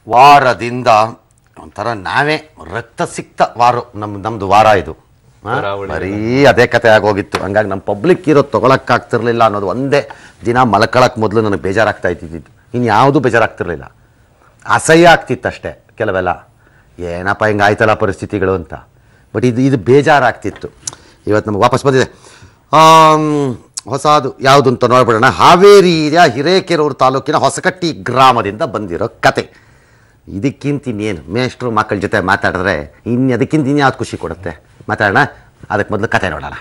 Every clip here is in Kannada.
ವಾರದಿಂದ ಒಂಥರ ನಾವೇ ರಕ್ತ ಸಿಕ್ತ ವಾರ ನಮ್ಮ ನಮ್ದು ವಾರ ಇದು ಹಾ? ಕರಾವಳಿ ಬರೀ ಅದೇ ಕತೆ ಆಗೋಗಿತ್ತು ಹಂಗಾಗಿ ನಮ್ಮ ಪಬ್ಲಿಕ್ ಇರೋ ತೊಗೊಳಕ್ಕಾಗ್ತಿರ್ಲಿಲ್ಲ ಅನ್ನೋದು ಒಂದೇ ದಿನ ಮಲ್ಕೊಳಕ್ಕೆ ಮೊದಲು ನನಗೆ ಬೇಜಾರಾಗ್ತಾ ಇದ್ದಿದ್ದು ಇನ್ನು ಯಾವುದೂ ಬೇಜಾರಾಗ್ತಿರ್ಲಿಲ್ಲ ಅಸಹ್ಯ ಆಗ್ತಿತ್ತು ಅಷ್ಟೇ ಕೆಲವೆಲ್ಲ ಏನಪ್ಪ ಹಿಂಗೆ ಆಯ್ತಲ್ಲ ಪರಿಸ್ಥಿತಿಗಳು ಅಂತ ಬಟ್ ಇದು ಇದು ಬೇಜಾರಾಗ್ತಿತ್ತು ಇವತ್ತು ನಮಗೆ ವಾಪಸ್ ಬಂದಿದೆ ಆಮ್, ಹೊಸದು ಯಾವುದು ಅಂತ ನೋಡ್ಬಿಡೋಣ ಹಾವೇರಿಯ ಹಿರೇಕೆರೂರು ತಾಲೂಕಿನ ಹೊಸಕಟ್ಟಿ ಗ್ರಾಮದಿಂದ ಬಂದಿರೋ ಕತೆ ಇದಕ್ಕಿಂತ ಇನ್ನೇನು ಮೇಷ್ಟ್ರು ಮಕ್ಕಳ ಜೊತೆ ಮಾತಾಡಿದ್ರೆ ಇನ್ನು ಅದಕ್ಕಿಂತ ಇನ್ಯಾವ್ದು ಖುಷಿ ಕೊಡುತ್ತೆ ಮಾತಾಡೋಣ ಅದಕ್ಕೆ ಮೊದಲು ಕತೆ ನೋಡೋಣ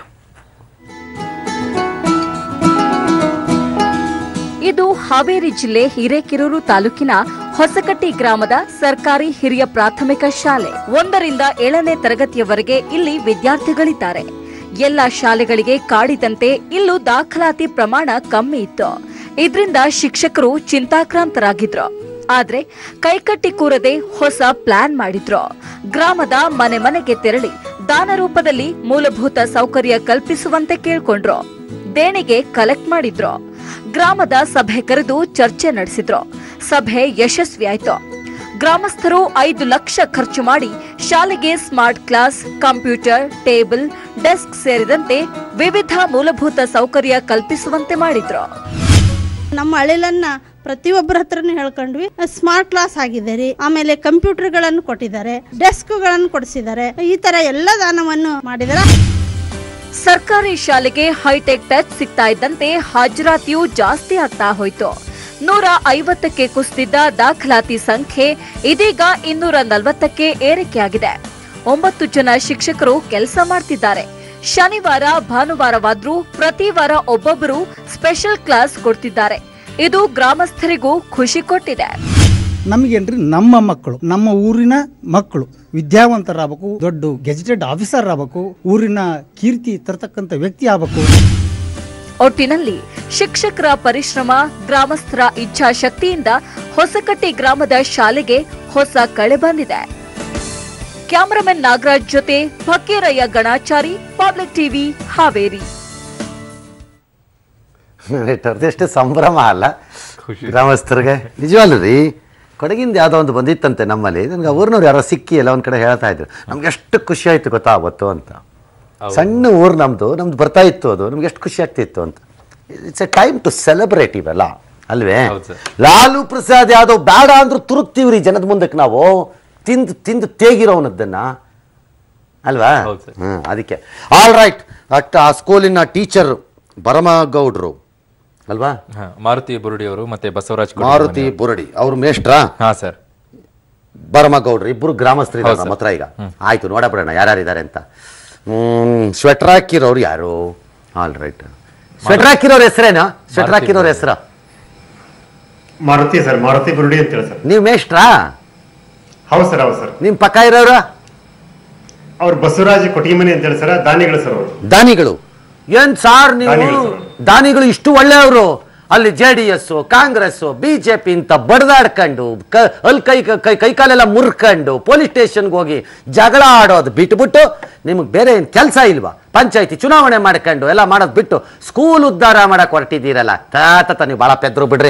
ಇದು ಹಾವೇರಿ ಜಿಲ್ಲೆ ಹಿರೇಕೆರೂರು ತಾಲೂಕಿನ ಹೊಸಕಟ್ಟಿ ಗ್ರಾಮದ ಸರ್ಕಾರಿ ಹಿರಿಯ ಪ್ರಾಥಮಿಕ ಶಾಲೆ ಒಂದರಿಂದ ಏಳನೇ ತರಗತಿಯವರೆಗೆ ಇಲ್ಲಿ ವಿದ್ಯಾರ್ಥಿಗಳಿದ್ದಾರೆ ಎಲ್ಲ ಶಾಲೆಗಳಿಗೆ ಕಾಡಿದಂತೆ ಇಲ್ಲೂ ದಾಖಲಾತಿ ಪ್ರಮಾಣ ಕಮ್ಮಿ ಇತ್ತು ಇದರಿಂದ ಶಿಕ್ಷಕರು ಚಿಂತಾಕ್ರಾಂತರಾಗಿದ್ರು ಆದ್ರೆ ಕೈಕಟ್ಟಿ ಕೂರದೆ ಹೊಸ ಪ್ಲಾನ್ ಮಾಡಿದ್ರು ಗ್ರಾಮದ ಮನೆ ಮನೆಗೆ ತೆರಳಿ ದಾನ ರೂಪದಲ್ಲಿ ಮೂಲಭೂತ ಸೌಕರ್ಯ ಕಲ್ಪಿಸುವಂತೆ ಕೇಳ್ಕೊಂಡ್ರು ದೇಣಿಗೆ ಕಲೆಕ್ಟ್ ಮಾಡಿದ್ರು ಗ್ರಾಮದ ಸಭೆ ಕರೆದು ಚರ್ಚೆ ನಡೆಸಿದ್ರು ಸಭೆ ಯಶಸ್ವಿಯಾಯ್ತು ಗ್ರಾಮಸ್ಥರು ಐದು ಲಕ್ಷ ಖರ್ಚು ಮಾಡಿ ಶಾಲೆಗೆ smart class computer table desk ಸೇರಿದಂತೆ ವಿವಿಧ ಮೂಲಭೂತ ಸೌಕರ್ಯ ಕಲ್ಪಿಸುವಂತೆ ಮಾಡಿದ್ರು ನಮ್ಮ ಅಳಿಲನ್ನ ಪ್ರತಿಯೊಬ್ಬರ ಹತ್ರನೂ ಹೇಳ್ಕೊಂಡ್ವಿ ಸ್ಮಾರ್ಟ್ ಕ್ಲಾಸ್ ಆಗಿದೆ ರೀ ಆಮೇಲೆ ಕಂಪ್ಯೂಟರ್ಗಳನ್ನು ಕೊಟ್ಟಿದ್ದಾರೆ ಡೆಸ್ಕ್ಗಳನ್ನು ಕೊಡಿಸಿದ್ದಾರೆ ಈ ತರ ಎಲ್ಲ ದಾನವನ್ನು ಮಾಡಿದ್ದಾರೆ ಸರ್ಕಾರಿ ಶಾಲೆಗೆ ಹೈಟೆಕ್ ಟಚ್ ಸಿಗ್ತಾ ಇದ್ದಂತೆ ಹಾಜರಾತಿಯೂ ಜಾಸ್ತಿ ಆಗ್ತಾ ಹೋಯ್ತು ನೂರ ಐವತ್ತಕ್ಕೆ ಕುಸಿದಿದ್ದ ದಾಖಲಾತಿ ಸಂಖ್ಯೆ ಇದೀಗ ಇನ್ನೂರ ನಲವತ್ತಕ್ಕೆ ಏರಿಕೆಯಾಗಿದೆ ಒಂಬತ್ತು ಜನ ಶಿಕ್ಷಕರು ಕೆಲಸ ಮಾಡ್ತಿದ್ದಾರೆ ಶನಿವಾರ ಭಾನುವಾರವಾದ್ರೂ ಪ್ರತಿ ವಾರ ಒಬ್ಬೊಬ್ಬರು ಸ್ಪೆಷಲ್ ಕ್ಲಾಸ್ ಕೊಡ್ತಿದ್ದಾರೆ ಇದು ಗ್ರಾಮಸ್ಥರಿಗೂ ಖುಷಿ ಕೊಟ್ಟಿದೆ ನಮಗೇನ್ರಿ ನಮ್ಮ ಮಕ್ಕಳು ನಮ್ಮ ಊರಿನ ಮಕ್ಕಳು ವಿದ್ಯಾವಂತರಾಗಬೇಕು ದೊಡ್ಡ ಗೆಜೆಟೆಡ್ ಆಫೀಸರ್ ಆಗಬೇಕು ಊರಿನ ಕೀರ್ತಿ ತರತಕ್ಕಂಥ ವ್ಯಕ್ತಿ ಆಗಬೇಕು ಒಟ್ಟಿನಲ್ಲಿ ಶಿಕ್ಷಕರ ಪರಿಶ್ರಮ ಗ್ರಾಮಸ್ಥರ ಇಚ್ಛಾಶಕ್ತಿಯಿಂದ ಹೊಸಕಟ್ಟಿ ಗ್ರಾಮದ ಶಾಲೆಗೆ ಹೊಸ ಕಳೆ ಬಂದಿದೆ ಕ್ಯಾಮರಾಮನ್ ನಾಗರಾಜ್ ಜೊತೆ ಫಕೀರಯ್ಯ ಗಣಾಚಾರಿ ಪಬ್ಲಿಕ್ ಟಿವಿ ಹಾವೇರಿ ಎಷ್ಟು ಸಂಭ್ರಮ ಅಲ್ಲ ಖುಷಿ. ಗ್ರಾಮಸ್ಥರಿಗೆ ನಿಜವಾಗ್ಲೂ ರೀ ಕೊಡಗಿಂದ ಯಾವುದೋ ಒಂದು ಬಂದಿತ್ತಂತೆ ನಮ್ಮಲ್ಲಿ ನನಗೆ ಊರಿನವ್ರು ಯಾರೋ ಸಿಕ್ಕಿ ಎಲ್ಲ ಒಂದು ಕಡೆ ಹೇಳ್ತಾ ಇದ್ರು ನಮ್ಗೆ ಎಷ್ಟು ಖುಷಿ ಆಯ್ತು ಗೊತ್ತಾ ಅವತ್ತು ಅಂತ ಸಣ್ಣ ಊರು ನಮ್ಮದು ನಮ್ದು ಬರ್ತಾ ಇತ್ತು ಅದು ನಮ್ಗೆ ಎಷ್ಟು ಖುಷಿ ಆಗ್ತಿತ್ತು ಅಂತ it's a time to celebrate ಇವೆಲ್ಲ ಅಲ್ವೇ ಹೌದು ಸರ್. ಲಾಲು ಪ್ರಸಾದ್ ಯಾದವ್ ಬೇಡ ಅಂದ್ರೂ ತುರುಕ್ತೀವ್ರಿ ಜನದ ಮುಂದಕ್ಕೆ ನಾವು ತಿಂದು ತಿಂದು ತೇಗಿರೋನದ್ದನ್ನ ಅಲ್ವಾ ಹೌದು ಸರ್. ಹ್ಮ್ ಅದಕ್ಕೆ ಆಲ್ ರೈಟ್ ಅಟ್ ಆ ಸ್ಕೂಲಿನ ಟೀಚರ್ ಭರಮಗೌಡ್ರು ಅಲ್ವಾ ಹಾ, ಮಾರುತಿ ಬುರುಡಿ ಅವರು ಮತ್ತೆ ಬಸವರಾಜ್ ಕೊಡಿ ಮಾರುತಿ ಬುರಡಿ ಅವ್ರು ಮೇಷ್ಟ್ರಾ ಹಾ ಸರ್ ಭರಮಗೌಡ್ರು ಇಬ್ಬರು ಗ್ರಾಮಸ್ಥರು ಇದ್ದಾರೆ ನಮ್ಮ ಹತ್ರ ಈಗ ಆಯ್ತು ನೋಡಬಿಡೋಣ ಯಾರ್ಯಾರಿದ್ದಾರೆ ಅಂತ ಹ್ಮ್ ಸ್ವೆಟರ್ ಹಾಕಿರೋರು ಯಾರು ಆಲ್ ರೈಟ್ ಸ್ವೆಟರ್ ಹಾಕಿರೋರ ಹೆಸರೇನು ಸ್ವೆಟರ್ ಹಾಕಿರೋರ ಹೆಸರು ಮಾರುತಿ ಸರ್ ಮಾರುತಿ ಬುರುಡಿ ಅಂತ ಹೇಳಿ ಸರ್ ನೀವು ಮೇಷ್ಟ್ರಾ ಹೌದು ಸರ್ ಹೌದು ಸರ್ ನಿಮ್ ಪಕ್ಕ ಇರೋರು ಅವ್ರು ಬಸವರಾಜ್ ಕೊಟ್ಟಿಮನಿ ಅಂತ ಹೇಳಿ ಸರ್ ದಾನಿಗಳು ಸರ್ ಅವರು ದಾನಿಗಳು ಏನ್ ಸಾರ್ ನೀವು ದಾನಿಗಳು ಸರ್. ದಾನಿಗಳು ಇಷ್ಟು ಒಳ್ಳೆಯವರು ಅಲ್ಲಿ J D S Congress BJP ಅಂತ ಬಡ್ದಾಡ್ಕೊಂಡು ಕ- ಅಲ್ಲಿ ಕೈ ಕೈ ಕೈಕಾಲೆಲ್ಲ ಮುರ್ಕೊಂಡು ಪೊಲೀಸ್ ಸ್ಟೇಷನ್ಗೆ ಹೋಗಿ ಜಗಳ ಆಡೋದು ಬಿಟ್ಬಿಟ್ಟು ನಿಮಗೆ ಬೇರೆ ಏನು ಕೆಲಸ ಇಲ್ವಾ ಪಂಚಾಯತಿ ಚುನಾವಣೆ ಮಾಡ್ಕೊಂಡು ಎಲ್ಲ ಮಾಡೋದು ಬಿಟ್ಟು ಸ್ಕೂಲ್ ಉದ್ಧಾರ ಮಾಡಕ್ ಹೊರಟಿದ್ದೀರಲ್ಲ ತಾತ ನೀವು ಭಾಳ ಪೆದ್ರು ಬಿಡ್ರಿ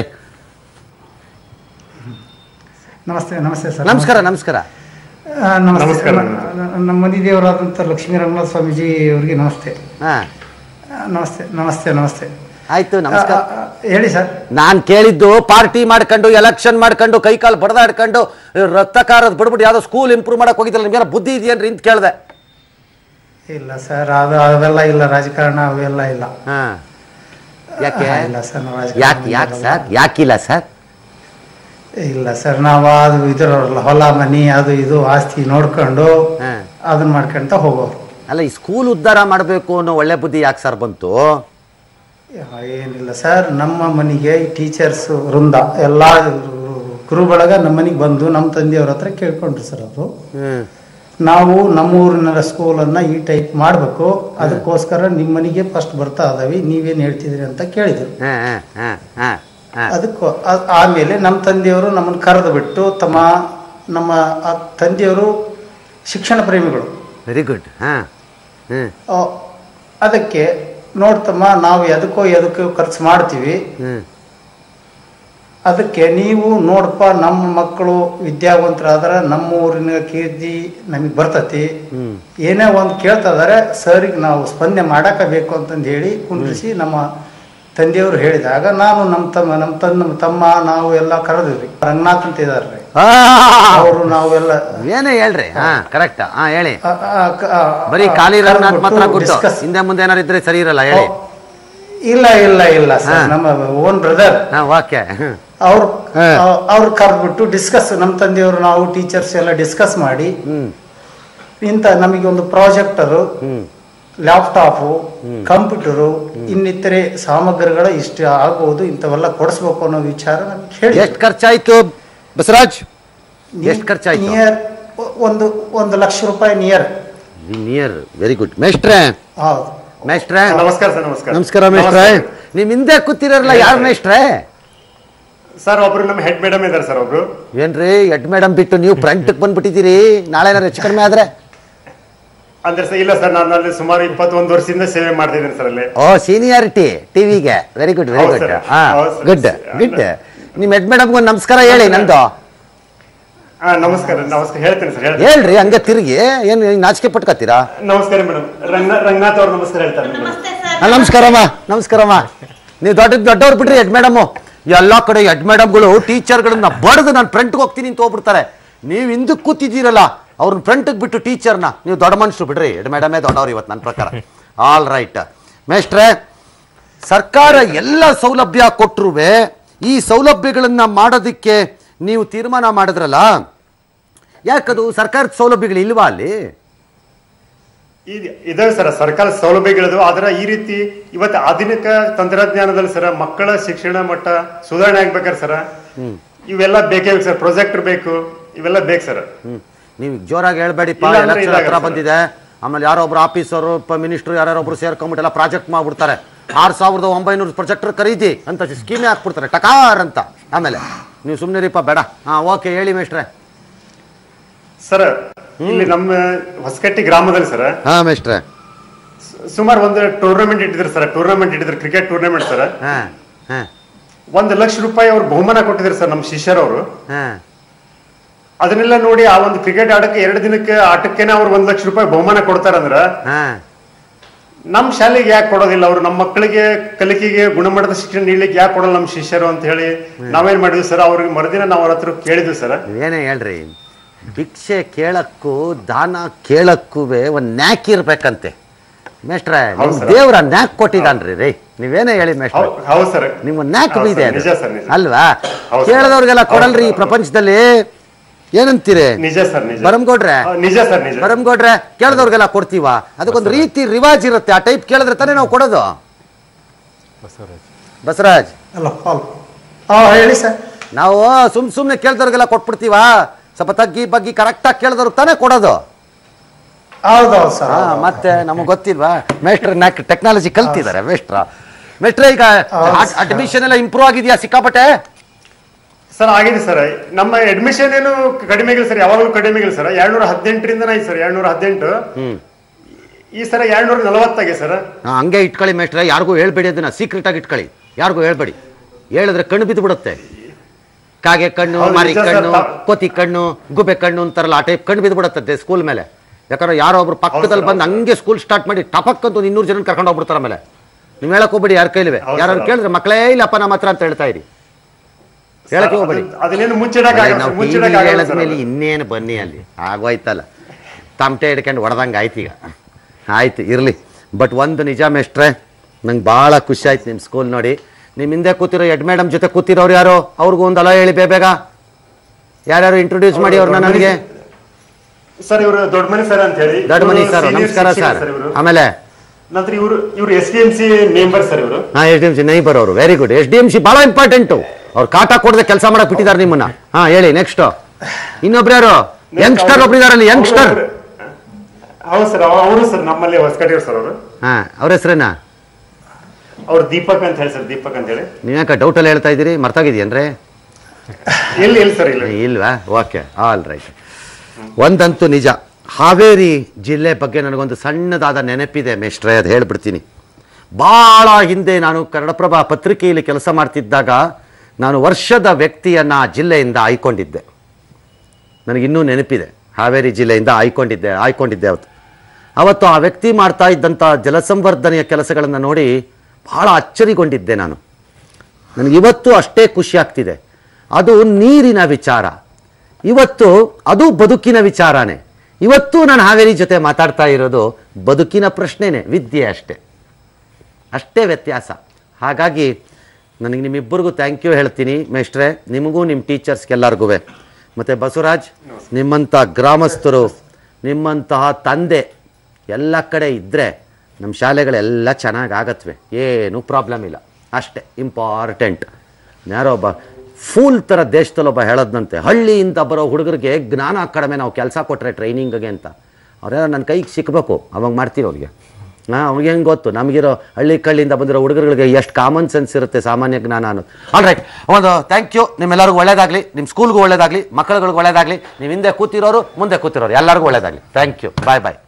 ನಮಸ್ತೆ ನಮಸ್ತೆ ಸರ್ ನಮಸ್ಕಾರ ನಮಸ್ಕಾರ ಆ, ನಮಸ್ತೆ ನಮಸ್ಕಾರ. ನ- ನಮ್ಮ ಮನೆ ದೇವರಾದಂಥ ಲಕ್ಷ್ಮೀ ರಂಗನಾಥ ಸ್ವಾಮೀಜಿ ಅವರಿಗೆ ನಮಸ್ತೆ ಹಾ ಆ, ನಮಸ್ತೆ ನಮಸ್ತೆ ನಮಸ್ತೆ ಆಯ್ತು ಆ, ನಮಸ್ಕಾರ ಆ, ಆ, ಹೇಳಿ ಸರ್ ನಾನ್ ಕೇಳಿದ್ದು ಪಾರ್ಟಿ ಮಾಡ್ಕೊಂಡು ಎಲೆಕ್ಷನ್ ಮಾಡ್ಕೊಂಡು ಕೈ ಕಾಲು ಬಡದಾಡ್ಕೊಂಡು ರಕ್ತ ಕಾರದ ಬಿಡ್ಬಿಟ್ಟು ಯಾವ್ದೋ ಸ್ಕೂಲ್ ಇಂಪ್ರೂವ್ ಮಾಡಕ್ ಹೋಗಿದ್ರಲ್ಲ ನಿಮ್ಗೆ ಬುದ್ಧಿ ಇದೆಯೇನ್ರಿ ಅಂತ ಕೇಳ್ದೆ ಇಲ್ಲ ಸರ್ ಅದು ಅವೆಲ್ಲ ಇಲ್ಲ ರಾಜಕಾರಣ ಅವೆಲ್ಲ ಇಲ್ಲ ಹಾ ಯಾಕೆ ಆ, ಇಲ್ಲ ಸರ್ ನಾವು ರಾಜಕಾರಣ ಯಾಕೆ ಯಾಕೆ ಸರ್ ಯಾಕಿಲ್ಲ ಸರ್ ಇಲ್ಲ ಸರ್ ನಾವು ಅದು ಇದ್ರಲ್ಲ ಹೊಲ ಮನಿ ಅದು ಇದು ಆಸ್ತಿ ನೋಡ್ಕೊಂಡು ಹಾ. ಅದನ್ನ ಮಾಡ್ಕೊಂತ ಹೋಗೋರು ಅಲ್ಲ ಈ ಸ್ಕೂಲ್ ಉದ್ಧಾರ ಮಾಡಬೇಕು ಅನ್ನೋ ಒಳ್ಳೆ ಬುದ್ಧಿ ಯಾಕೆ ಸರ್ ಬಂತು ಯಾ- ಏನಿಲ್ಲ ಸರ್ ನಮ್ಮ ಮನೆಗೆ ಟೀಚರ್ಸ್ ವೃಂದ ಎಲ್ಲ ಗುರು ಬಳಗ ನಮ್ಮ ಮನೆಗೆ ಬಂದು ನಮ್ಮ ತಂದೆಯವ್ರ ಹತ್ರ ಕೇಳ್ಕೊಂಡ್ರು ಸರ್ ಅವರು ಹ್ಮ್ ನಾವು ನಮ್ಮ ಊರಿನ ಸ್ಕೂಲನ್ನು ಈ ಟೈಪ್ ಮಾಡಬೇಕು ಅದಕ್ಕೋಸ್ಕರ ನಿಮ್ಮ ಮನೆಗೆ ಫಸ್ಟ್ ಬರ್ತಾ ಇದಾವೆ ನೀವೇನು ಹೇಳ್ತಿದ್ರಿ ಅಂತ ಕೇಳಿದ್ರು ಹಾ ಹಾ ಹಾ ಹಾ ಹಾ ಅದಕ್ಕೂ ಆ- ಆಮೇಲೆ ನಮ್ಮ ತಂದೆಯವರು ನಮ್ಮನ್ನು ಕರೆದು ಬಿಟ್ಟು ತಮ್ಮ ನಮ್ಮ ಆ ತಂದೆಯವರು ಶಿಕ್ಷಣ ಪ್ರೇಮಿಗಳು ವೆರಿ ಗುಡ್ ಹಾ ಹ್ಮ್ ಆ, ಅದಕ್ಕೆ ನೋಡ್ತಮ್ಮ ನಾವು ಎದಕ್ಕೋ ಎದಕ್ಕೋ ಖರ್ಚು ಮಾಡ್ತೀವಿ ಹ್ಮ್ ಅದಕ್ಕೆ ನೀವು ನೋಡಪ್ಪ ನಮ್ಮ ಮಕ್ಕಳು ವಿದ್ಯಾವಂತರಾದ್ರೆ ನಮ್ಮ ಊರಿನ ಕೀರ್ತಿ ನಮಗೆ ಬರ್ತತಿ ಏನೇ ಒಂದು ಕೇಳ್ತಾ ಇದಾರೆ ಸರಿಗೆ ನಾವು ಸ್ಪಂದನೆ ಮಾಡಾಕಬೇಕು ಅಂತಂದು ಹೇಳಿ ಕುಂಡ್ರಿಸಿ ನಮ್ಮ ತಂದೆಯವರು ಹೇಳಿದಾಗ ನಾನು ನಮ್ಮ ತಮ್ಮ ನಮ್ಮ ತನ್ನ ತಮ್ಮ ನಾವು ಎಲ್ಲ ಕರೆದಿವ್ರಿ ರಂಗನಾಥ್ ಅಂತ ಇದಾರ್ರಿ ಅವರು ನಾವೆಲ್ಲ ಏನೇ ಹೇಳ್ರಿ ಹಾ ಕರೆಕ್ಟ್ ಹಾ ಹೇಳಿ ಆ, ಆ, ಕ- ಆ, ಬರೀ ಆ, ಖಾಲಿ ರಂಗನಾಥ್ ಮಾತ್ರ ಕರೆದ್ಬಿಟ್ಟು ಕೊಟ್ಟು discuss- ಹಿಂದೆ ಮುಂದೆ ಏನಾರು ಇದ್ರೆ ಸರಿ ಇರಲ್ಲ ಹೇಳಿ ಇಲ್ಲ ಇಲ್ಲ ಇಲ್ಲ ಹಾ. ಸರ್ ನಮ್ಮ ಓನ್ ಬ್ರದರ್ ಹಾ ಓಕೆ ಅವ್ರು ಹಾ. ಅವ್ರು ಕರೆದ್ಬಿಟ್ಟು ಡಿಸ್ಕಸ್ ನಮ್ಮ ತಂದೆಯವರು ನಾವು ಟೀಚರ್ಸ್ ಎಲ್ಲ ಡಿಸ್ಕಸ್ ಮಾಡಿ ಹ್ಮ್ ಇಂಥ ನಮಗೆ ಒಂದು ಪ್ರಾಜೆಕ್ಟರು ಲ್ಯಾಪ್ಟಾಪು ಕಂಪ್ಯೂಟರು ಇನ್ನಿತರೆ ಸಾಮಗ್ರಿಗಳ ಇಷ್ಟು ಆಗ್ಬೋದು ಇಂಥವೆಲ್ಲ ಕೊಡಿಸ್ಬೇಕು ಅನ್ನೋ ವಿಚಾರ ನಮ್ಗೆ ಹೇಳಿ ಎಷ್ಟು ಖರ್ಚಾಯ್ತು ಬಸವರಾಜ್ ಎಷ್ಟು ಖರ್ಚಾಯ್ತು ನಿಯರ್ ಒಂದು ಒಂದು ಲಕ್ಷ ರೂಪಾಯಿ ನಿಯರ್ ನಿಯರ್ ವೆರಿ ಗುಡ್ ಮೇಷ್ಟ್ರೆ ಹೌದು ಮೇಷ್ಟ್ರೆ ನಮಸ್ಕಾರ ಸರ್ ನಮಸ್ಕಾರ ನಮಸ್ಕಾರ ಮೇಷ್ಟ್ರೆ ನಿಮ್ ಹಿಂದೆ ಕೂತಿರಲ್ಲ ಯಾರು ಮೇಷ್ಟ್ರೆ ಸರ್ ಒಬ್ರು ನಮ್ಮ ಹೆಡ್ ಮೇಡಮ್ ಇದಾರೆ ಸರ್ ಒಬ್ರು ಏನ್ರಿ ಎಡ್ ಮೇಡಮ್ ಬಿಟ್ಟು ನೀವು ಫ್ರಂಟ್ ಬಂದ್ಬಿಟ್ಟಿದ್ದೀರಿ ನಾಳೆ ಏನಾರು ಹೆಚ್ಚು ಕಡಿಮೆ ಆದ್ರೆ ಅಂದ್ರೆ ಸರ್ ಇಲ್ಲ ಸರ್ ನಾನು ಅಲ್ಲಿ ಸುಮಾರು ಇಪ್ಪತ್ತೊಂದು ವರ್ಷದಿಂದ ಸೇವೆ ಮಾಡ್ತಿದ್ದೀನಿ ಸರ್ ಅಲ್ಲಿ ಓ ಸೀನಿಯಾರಿಟಿ ಟಿವಿಗೆ ವೆರಿ ಗುಡ್ ವೆರಿ ಹೌದು ಗುಡ್ sir. ಹಾ ಹೌದು sir. ಗುಡ್ ಗುಡ್ ನಿಮ್ ಹೆಡ್ ಮೇಡಮ್ಗೆ ಒಂದು ನಮಸ್ಕಾರ ಹೇಳಿ ನಂದು ಹಾ ನಮಸ್ಕಾರ ನಮಸ್ಕಾರ ಹೇಳ್ತೇನೆ ಸರ್ ಹೇಳ್ತೇನೆ ಹೇಳ್ರಿ ಹಂಗೆ ತಿರುಗಿ ಏನು ನಾಚಿಕೆ ಪಟ್ಕೋತೀರಾ ನಮಸ್ಕಾರ ಮೇಡಮ್ ರಂಗನಾಥ್ ರಂಗನಾಥ್ ಅವ್ರು ನಮಸ್ಕಾರ ಹೇಳ್ತಾರೆ madam. ಹಾ, ನಮಸ್ಕಾರಮ್ಮ ನಮಸ್ಕಾರಮ್ಮ ನೀವು ದೊಡ್ಡ ದೊಡ್ಡವ್ರು ಬಿಡ್ರಿ ಹೆಡ್ ಮೇಡಮು ಎಲ್ಲ ಕಡೆ ಹೆಡ್ ಮೇಡಮ್ಗಳು ಟೀಚರ್ಗಳನ್ನ ಬಡ್ದು ನಾನು ಫ್ರಂಟ್ಗೆ ಹೋಗ್ತೀನಿ ಅಂತ ಹೋಗ್ಬಿಡ್ತಾರೆ ನೀವು ಹಿಂದಕ್ಕೆ ಕೂತಿದ್ದೀರಲ್ಲ ಅವ್ರನ್ನ ಫ್ರಂಟಿಗೆ ಬಿಟ್ಟು ಟೀಚರ್ನ ನೀವು ದೊಡ್ಡ ಮನುಷ್ಯರು ಬಿಡ್ರಿ ಹೆಡ್ ಮೇಡಮೇ ದೊಡ್ಡವ್ರು ಇವತ್ತು ನನ್ನ ಪ್ರಕಾರ ಆಲ್ ರೈಟ್ ಮೇಷ್ಟ್ರೆ ಸರ್ಕಾರ ಎಲ್ಲ ಸೌಲಭ್ಯ ಕೊಟ್ಟರು ಈ ಸೌಲಭ್ಯಗಳನ್ನ ಮಾಡೋದಕ್ಕೆ ನೀವು ತೀರ್ಮಾನ ಮಾಡಿದ್ರಲ್ಲ ಯಾಕದು ಸರ್ಕಾರದ ಸೌಲಭ್ಯಗಳು ಇಲ್ವಾ ಅಲ್ಲಿ ಇದ್- ಇದಾವೆ ಸರ್ ಸರ್ಕಾರ ಸೌಲಭ್ಯಗಳಿದಾವೆ ಆದ್ರೆ ಈ ರೀತಿ ಇವತ್ತು ಆಧುನಿಕ ತಂತ್ರಜ್ಞಾನದಲ್ಲಿ ಸರ್ ಮಕ್ಕಳ ಶಿಕ್ಷಣ ಮಟ್ಟ ಸುಧಾರಣೆ ಆಗ್ಬೇಕಾರೆ ಸರ್ ಇವೆಲ್ಲ ಬೇಕೇ ಬೇಕು ಸರ್ ಪ್ರೊಜೆಕ್ಟರ್ ಬೇಕು ಇವೆಲ್ಲ ಬೇಕು ಸರ್ ಹ್ಮ್ ನೀವು ಜೋರಾಗಿ ಹೇಳ್ಬೇಡಿಪ್ಪ ಇಲ್ಲ ಅಂದ್ರೆ ಎಲೆಕ್ಷನ್ ಹತ್ರ ಇದಾಗತ್ತೆ. ಬಂದಿದೆ ಆಮೇಲೆ ಯಾರೋ ಒಬ್ರು ಆಫೀಸರು ಮಿನಿಸ್ಟ್ರು ಯಾರೊಬ್ರು ಸೇರ್ಕೊಂಡ್ಬಿಟ್ಟು ಎಲ್ಲ ಪ್ರಾಜೆಕ್ಟ್ ಮಾಡ್ಬಿಡ್ತಾರೆ ಆರು ಸಾವಿರದ ಒಂಬೈನೂರು ಪ್ರೊಜೆಕ್ಟರ್ ಖರೀದಿ ಅಂತ ಸ್ಕೀಮೇ ಹಾಕ್ಬಿಡ್ತಾರೆ ಟಕಾರ್ ಅಂತ ಆಮೇಲೆ ನೀವು ಸುಮ್ಮನೆ ರೀಪ ಬೇಡ ಹಾಂ ಓಕೆ ಹೇಳಿ ಮೇಷ್ಟ್ರೆ ಸರ್ ಇಲ್ಲಿ ನಮ್ಮ ಹೊಸಕಟ್ಟಿ ಗ್ರಾಮದಲ್ಲಿ ಸರ್ ಹಾಂ ಮೇಷ್ಟ್ರೆ ಸುಮಾರು ಒಂದು ಟೂರ್ನಮೆಂಟ್ ಇಟ್ಟಿದ್ರು ಸರ್ ಟೂರ್ನಮೆಂಟ್ ಇಟ್ಟಿದ್ರು ಕ್ರಿಕೆಟ್ ಟೂರ್ನಮೆಂಟ್ ಸರ್ ಹಾಂ ಹಾಂ ಒಂದು ಲಕ್ಷ ರೂಪಾಯಿ ಅವ್ರು ಬಹುಮಾನ ಕೊಟ್ಟಿದ್ರು ಸರ್ ನಮ್ಮ ಶಿಷ್ಯರವರು ಹಾಂ ಅದನ್ನೆಲ್ಲ ನೋಡಿ ಆ ಒಂದು ಕ್ರಿಕೆಟ್ ಆಟಕ್ಕೆ ಎರಡು ದಿನಕ್ಕೆ ಆಟಕ್ಕೇನೆ ಅವ್ರು ಒಂದ್ ಲಕ್ಷ ರೂಪಾಯಿ ಬಹುಮಾನ ಕೊಡ್ತಾರಂದ್ರ ಹಾಂ ನಮ್ಮ ಶಾಲೆಗೆ ಯಾಕೆ ಕೊಡೋದಿಲ್ಲ ಅವ್ರು ನಮ್ಮ ಮಕ್ಕಳಿಗೆ ಕಲಿಕೆಗೆ ಗುಣಮಟ್ಟದ ಶಿಕ್ಷಣ ನೀಡ್ಲಿಕ್ಕೆ ಯಾಕೆ ಕೊಡಲ್ಲ ನಮ್ಮ ಶಿಷ್ಯರು ಅಂತ ಹೇಳಿ ನಾವೇನ್ ಮಾಡಿದ್ವಿ ಸರ್ ಅವ್ರಿಗೆ ಮರುದಿನ ನಾವು ಅವ್ರ ಹತ್ರ ಕೇಳಿದ್ವಿ ಸರ್ ಏನೇ ಹೇಳ್ರಿ ಭಿಕ್ಷೆ ಕೇಳಕ್ಕೂ ದಾನ ಕೇಳಕ್ಕೂ ಒಂದು ನ್ಯಾಕ್ ಇರ್ಬೇಕಂತೆ ಮೇಷ್ಟ್ರೆ ಹೌದು ನಿಮ್ ಸರ್. ದೇವ್ರ ನ್ಯಾಕ್ ಕೊಟ್ಟಿದ್ದಾನ್ರಿ ರೀ ನೀವೇನೇ ಹೇಳಿ ಮೇಷ್ಟ್ರೆ ಹೌದು ಸರ್ ನಿಮ್ಮ ನ್ಯಾಕ್ ಹೌದು ಇದೆ ಸರ್, ಅದು. ನಿಜ ಸರ್ ನಿಜ ಅಲ್ವಾ ಹೌದು ಸರ್. ಕೇಳದವ್ರಿಗೆಲ್ಲ ಹೌದು ಕೊಡಲ್ರಿ ಈ ಸರ್. ಪ್ರಪಂಚದಲ್ಲಿ ಏನಂತೀರಿ ನಿಜ ಸರ್ ನಿಜ ಬರಂಗೌಡ್ರೆ ಹಾ, ನಿಜ ಸರ್ ನಿಜ ಬರಂಗೌಡ್ರೆ ಕೇಳದವ್ರಿಗೆಲ್ಲ ಕೊಡ್ತೀವ ಅದಕ್ಕೊಂದು ರೀತಿ ರಿವಾಜ್ ಇರುತ್ತೆ ಆ ಟೈಪ್ ಕೇಳಿದ್ರೆ ತಾನೇ ನಾವು ಕೊಡೋದು ಬಸವರಾಜ್ ಬಸವರಾಜ್ ಅಲ್ಲ ಹಾಲ್ ಹಾ ಹೇಳಿ ಸರ್ ನಾವು ಸುಮ್ ಸುಮ್ನೆ ಕೇಳ್ದವ್ರಿಗೆಲ್ಲ ಕೊಟ್ಬಿಡ್ತೀವ ಸ್ವಲ್ಪ ತಗ್ಗಿ ಬಗ್ಗಿ ಕರೆಕ್ಟಾಗಿ ಕೇಳಿದವ್ರು ತಾನೇ ಕೊಡೋದು ಹೌದೌದು ಸರ್ ಹಾ ಮತ್ತೆ ನಮಗೆ ಗೊತ್ತಿಲ್ವಾ ಮೇಸ್ಟ್ರ್ ನಾಕ್ ಟೆಕ್ನಾಲಜಿ ಕಲ್ತಿದ್ದಾರೆ ಮೇಸ್ಟ್ರ ಮೇಸ್ಟ್ರೆ ಈಗ ಅಡ್ಮಿಷನ್ ಎಲ್ಲ ಇಂಪ್ರೂವ್ ಆಗಿದೆಯಾ ಸಿಕ್ಕಾಪಟ್ಟೆ ಸರ್ ಆಗಿದೆ ಸರ್ ನಮ್ಮ ಅಡ್ಮಿಷನ್ ಏನು ಕಡಿಮೆ ಆಗಿಲ್ಲ ಸರ್ ಯಾವಾಗಲೂ ಕಡಿಮೆ ಆಗಿಲ್ಲ ಸರ್ ಎರಡ್ನೂರ ಹದಿನೆಂಟರಿಂದ ಐತೆ ಸರ್ ಎರಡ್ನೂರ ಹದಿನೆಂಟು ಈ ಸರ ಎರಡ್ನೂರ ನಲವತ್ತಾಗಿದೆ ಸರ್ ಹಾ, ಹಂಗೆ ಇಟ್ಕೊಳ್ಳಿ ಮೇಸ್ಟ್ರೆ ಯಾರಿಗೂ ಹೇಳ್ಬೇಡಿ ಅದನ್ನ ಸೀಕ್ರೆಟ್ ಆಗಿ ಇಟ್ಕೊಳ್ಳಿ ಯಾರಿಗೂ ಹೇಳ್ಬೇಡಿ ಹೇಳಿದ್ರೆ ಕಣ್ಣು ಬಿದ್ದು ಬಿಡುತ್ತೆ ಕಾಗೆ ಕಣ್ಣು ಹೌದು, ಮಾರಿ ನಿಜ ಸರ್, ಕಣ್ಣು ತಾ- ಕೋತಿ ಕಣ್ಣು ಗುಬೆ ಕಣ್ಣು ಅಂತಾರಲ್ಲ ಆ ಟೈಪ್ ಕಣ್ಣು ಬಿದ್ದು ಬಿಡುತ್ತೆ ಸ್ಕೂಲ್ ಮೇಲೆ ಯಾಕಂದ್ರೆ ಯಾರೋ ಒಬ್ರು ಪಕ್ಕದಲ್ಲಿ ಸರ್, ಬಂದು ಹಂಗೆ ಸ್ಕೂಲ್ ಸ್ಟಾರ್ಟ್ ಮಾಡಿ ಟಪಕ್ ಅಂತ ಒಂದು ಇನ್ನೂರು ಜನ ಕರ್ಕೊಂಡು ಹೋಗ್ಬಿಡ್ತಾರೆ ಆಮೇಲೆ ನೀವು ಹೇಳಕ್ ಹೋಗ್ಬೇಡಿ ಯಾರ ಕೈಲಿವೆ ಹೌದು ಯಾರು ಸರ್. ಕೇಳಿದ್ರೆ ಮಕ್ಕಳೇ ಇಲ್ಲಪ್ಪ ನಮ್ಮ ಹತ್ರ ಅಂತ ಹೇಳ್ತಾ ಇರಿ ಹೇಳಕ್ಕೆ ಹೋಗ್ಬೇಡಿ ಅದನ್ನ- ಅದನ್ನೇನು ಮುಚ್ಚಿಡಕ್ ಆಗಲ್ಲ ನಾವು ಸರ್, ಮುಚ್ಚಿಡಕ್ ಟಿವಿ ಆಗಲ್ಲ ಹೇಳಿದ್ಮೇಲೆ ಸರ್ ಇನ್ನೇನು ಬನ್ನಿ ಅಲ್ಲಿ ಆಗೋಯ್ತಲ್ಲ ತಮಟೆ ಹಿಡ್ಕೊಂಡು ಹೊಡೆದಂಗೆ ಆಯ್ತು ಈಗ ಆಯ್ತು ಇರಲಿ ಬಟ್ ಒಂದು ನಿಜ ಮೇಷ್ಟ್ರೆ ನಂಗೆ ಭಾಳ ಖುಷಿ ಆಯ್ತು ನಿಮ್ಮ ಸ್ಕೂಲ್ ನೋಡಿ ನಿಮ್ಮ ಹಿಂದೆ ಕೂತಿರೋ ಹೆಡ್ ಮೇಡಮ್ ಜೊತೆ ಕೂತಿರೋರು ಯಾರು ಅವ್ರಿಗೂ ಒಂದು ಅಲ ಹೇಳಿ ಬೇ ಬೇಗ ಯಾರ್ಯಾರು ಇಂಟ್ರೊಡ್ಯೂಸ್ ಮಾಡಿ ಅವ್ರನ್ನ ನನಗೆ ಸರ್ ಇವರು ದೊಡ್ಡ ಮನಿ ಸರ್ ಅಂತ ಹೇಳಿ ದೊಡ್ಡ ಮನಿ ಇವ್ರು ಸರ್ senior ನಮಸ್ಕಾರ ಶಿಕ್ಷಕ ಸರ್ ಇವರು ಆಮೇಲೆ ನಂತರ ಇವರು ಇವರು S D M C member sir ಇವರು ಹಾಂ S D M C neighbour ಅವರು very good S D M C ಭಾಳ ಇಂಪಾರ್ಟೆಂಟು ಅವ್ರು ಕಾಟ ಕೊಡದೆ ಕೆಲಸ ಮಾಡಕ್ ಬಿಟ್ಟಿದ್ದಾರೆ ನಿಮ್ಮನ್ನ ಹಾಂ ಹೇಳಿ ನೆಕ್ಸ್ಟ್ ಇನ್ನೊಬ್ರು ಯಾರು ಯಂಗ್ಸ್ಟರ್ ಒಬ್ರು ಇದಾರಲ್ಲಿ ಯಂಗ್ಸ್ಟರ್ ಹೌದು ಸರ್ ಅವರು ಸರ್ ನಮ್ಮಲ್ಲಿ ಹೊಸಕಟ್ಟಿಯವ್ರು ಸರ್ ಅವರು ಹಾಂ ಅವ್ರ ಹೆಸ್ರೇನಾ ಅವ್ರು ದೀಪಕ್ ಅಂತ ಹೇಳಿ ಸರ್ ದೀಪಕ್ ಅಂತ ಹೇಳಿ ನೀವ್ಯಾಕೆ ಡೌಟಲ್ಲಿ ಹೇಳ್ತಾ ಇದ್ದೀರಿ ಮರ್ತಾಗಿದೆಯೇನ್ರಿ ಎಲ್ಲಿ ಎಲ್ಲಿ ಸರ್ ಇಲ್ಲ ಇಲ್ವಾ ಓಕೆ ಆಲ್ ರೈಟ್ ಒಂದಂತೂ ನಿಜ ಹಾವೇರಿ ಜಿಲ್ಲೆ ಬಗ್ಗೆ ನನಗೊಂದು ಸಣ್ಣದಾದ ನೆನಪಿದೆ ಮೇಷ್ಟ್ರೆ ಅದು ಹೇಳ್ಬಿಡ್ತೀನಿ ಭಾಳ ಹಿಂದೆ ನಾನು ಕನ್ನಡಪ್ರಭ ಪತ್ರಿಕೆಯಲ್ಲಿ ಕೆಲಸ ಮಾಡ್ತಿದ್ದಾಗ ನಾನು ವರ್ಷದ ವ್ಯಕ್ತಿಯನ್ನು ಆ ಜಿಲ್ಲೆಯಿಂದ ಆಯ್ಕೊಂಡಿದ್ದೆ ನನಗಿನ್ನೂ ನೆನಪಿದೆ ಹಾವೇರಿ ಜಿಲ್ಲೆಯಿಂದ ಆಯ್ಕೊಂಡಿದ್ದೆ ಆಯ್ಕೊಂಡಿದ್ದೆ ಅವತ್ತು ಅವತ್ತು ಆ ವ್ಯಕ್ತಿ ಮಾಡ್ತಾ ಇದ್ದಂಥ ಜಲಸಂವರ್ಧನೆಯ ಕೆಲಸಗಳನ್ನು ನೋಡಿ ಬಹಳ ಅಚ್ಚರಿಗೊಂಡಿದ್ದೆ ನಾನು ನನಗಿವತ್ತು ಅಷ್ಟೇ ಖುಷಿ ಆಗ್ತಿದೆ ಅದು ನೀರಿನ ವಿಚಾರ ಇವತ್ತು ಅದು ಬದುಕಿನ ವಿಚಾರನೇ ಇವತ್ತು ನಾನು ಹಾವೇರಿ ಜೊತೆ ಮಾತಾಡ್ತಾ ಇರೋದು ಬದುಕಿನ ಪ್ರಶ್ನೆನೇ ವಿದ್ಯೆ ಅಷ್ಟೇ ಅಷ್ಟೇ ವ್ಯತ್ಯಾಸ ಹಾಗಾಗಿ ನನಗೆ ನಿಮ್ಮಿಬ್ಬರಿಗೂ ಥ್ಯಾಂಕ್ ಯು ಹೇಳ್ತೀನಿ ಮೇಷ್ಟ್ರೆ ನಿಮಗೂ ನಿಮ್ಮ ಟೀಚರ್ಸ್ಗೆಲ್ಲರಿಗೂ ಮತ್ತು ಬಸವರಾಜ್ ನಿಮ್ಮಂಥ ಗ್ರಾಮಸ್ಥರು ನಿಮ್ಮಂತಹ ತಂದೆ ಎಲ್ಲ ಕಡೆ ಇದ್ದರೆ ನಮ್ಮ ಶಾಲೆಗಳೆಲ್ಲ ಚೆನ್ನಾಗಿ ಆಗತ್ವೆ ಏನೂ ಪ್ರಾಬ್ಲಮ್ ಇಲ್ಲ ಅಷ್ಟೇ ಇಂಪಾರ್ಟೆಂಟ್ ಯಾರೋ ಒಬ್ಬ ಫೂಲ್ ಥರ ದೇಶದಲ್ಲಿ ಒಬ್ಬ ಹೇಳೋದಂತೆ ಹಳ್ಳಿಯಿಂದ ಬರೋ ಹುಡುಗರಿಗೆ ಜ್ಞಾನ ಕಡಿಮೆ ನಾವು ಕೆಲಸ ಕೊಟ್ಟರೆ ಟ್ರೈನಿಂಗ್ಗೆ ಅಂತ ಅವರೆಲ್ಲ ನನ್ನ ಕೈಗೆ ಸಿಕ್ಕಬೇಕು ಅವಾಗ ಮಾಡ್ತೀವಿ ಅವ್ರಿಗೆ ಹಾಂ ಅವ್ರಿಗೆ ಹೆಂಗೆ ಗೊತ್ತು ನಮಗಿರೋ ಹಳ್ಳಿ ಕಳ್ಳಿಯಿಂದ ಬಂದಿರೋ ಹುಡುಗರುಗಳಿಗೆ ಎಷ್ಟು ಕಾಮನ್ ಸೆನ್ಸ್ ಇರುತ್ತೆ ಸಾಮಾನ್ಯ ಜ್ಞಾನ ಅನ್ನೋದು ಆಲ್ ರೈಟ್ ಒಂದು ಥ್ಯಾಂಕ್ ಯು ನಿಮ್ಮೆಲ್ಲರಿಗೂ ಒಳ್ಳೇದಾಗಲಿ ನಿಮ್ಮ ಸ್ಕೂಲ್ಗೂ ಒಳ್ಳೇದಾಗಲಿ ಮಕ್ಕಳುಗಳಿಗೆ ಒಳ್ಳೇದಾಗಲಿ ನೀವು ಹಿಂದೆ ಕೂತಿರೋರು ಮುಂದೆ ಕೂತಿರೋರು ಎಲ್ಲರಿಗೂ ಒಳ್ಳೇದಾಗಲಿ ಥ್ಯಾಂಕ್ ಯು ಬಾಯ್ ಬಾಯ್